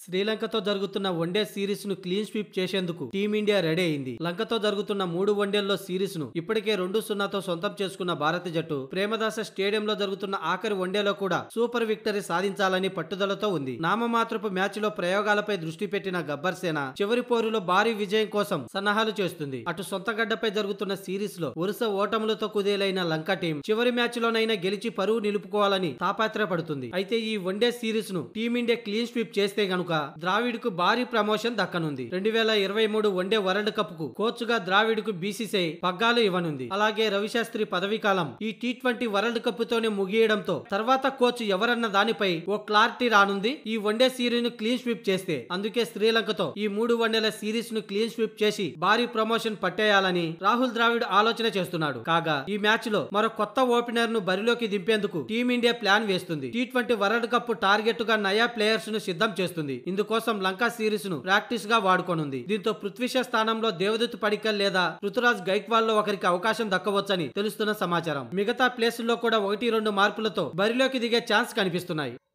శ్రీలంకతో జరుగుతున్న one day series ను క్లీన్ స్వీప్ చేసేందుకు టీమిండియా రెడీ అయింది లంకతో జరుగుతున్న మూడు వన్డేల్లో సిరీస్ ను ఇప్పటికే రెండు సున్నాతో సొంతం చేసుకున్న భారత జట్టు ప్రేమదాస స్టేడియంలో జరుగుతున్న ఆఖరి వన్డేలో కూడా సూపర్ విక్టరీ సాధించాలని పట్టుదలతో ఉంది నామమాత్రపు మ్యాచ్ లో ప్రయోగాలపై దృష్టి పెట్టిన గబ్బర్ సేన చివరి పోరులో భారీ విజయం కోసం సన్నాహాలు చేస్తుంది అటు సొంత గడ్డపై జరుగుతున్న సిరీస్ లో వరుస ఓటములతో కుదేలైన లంక టీం చివరి మ్యాచ్ లోనైనా గెలిచి పరువు నిలుపుకోవాలని తాపాత్రపడుతుంది అయితే ఈ వన్డే సిరీస్ ను టీమిండియా క్లీన్ స్వీప్ చేస్తే గనుక ద్రావిడ్ కు భారీ ప్రమోషన్ దక్కనుంది రెండు వేల ఇరవై మూడు వన్డే వరల్డ్ కప్ కు కోచ్ గా ద్రావిడ్ కు బీసీసీఐ పగ్గాలు ఇవ్వనుంది అలాగే రవిశాస్త్రి పదవీ కాలం ఈ టీ ట్వంటీ వరల్డ్ కప్ తోనే ముగియడంతో తర్వాత కోచ్ ఎవరన్న దానిపై ఓ క్లారిటీ రానుంది ఈ వన్డే సిరీస్ ను క్లీన్ స్వీప్ చేస్తే అందుకే శ్రీలంకతో ఈ మూడు వన్డేల సిరీస్ ను క్లీన్ స్వీప్ చేసి భారీ ప్రమోషన్ పట్టేయాలని రాహుల్ ద్రావిడ్ ఆలోచన చేస్తున్నాడు కాగా ఈ మ్యాచ్ లో మరో కొత్త ఓపెనర్ ను బరిలోకి దింపేందుకు టీమిండియా ప్లాన్ వేస్తుంది T twenty world cup target గా నయా ప్లేయర్స్ ను సిద్ధం చేస్తుంది ఇందుకోసం లంకా సిరీస్ ను ప్రాక్టీస్ గా వాడుకోనుంది దీంతో పృథ్వీష స్థానంలో దేవదత్ పడికల్ లేదా ఋతురాజ్ గైక్వాల్ లో ఒకరికి అవకాశం దక్కవచ్చని తెలుస్తున్న సమాచారం మిగతా ప్లేసుల్లో కూడా ఒకటి రెండు మార్పులతో బరిలోకి దిగే ఛాన్స్ కనిపిస్తున్నాయి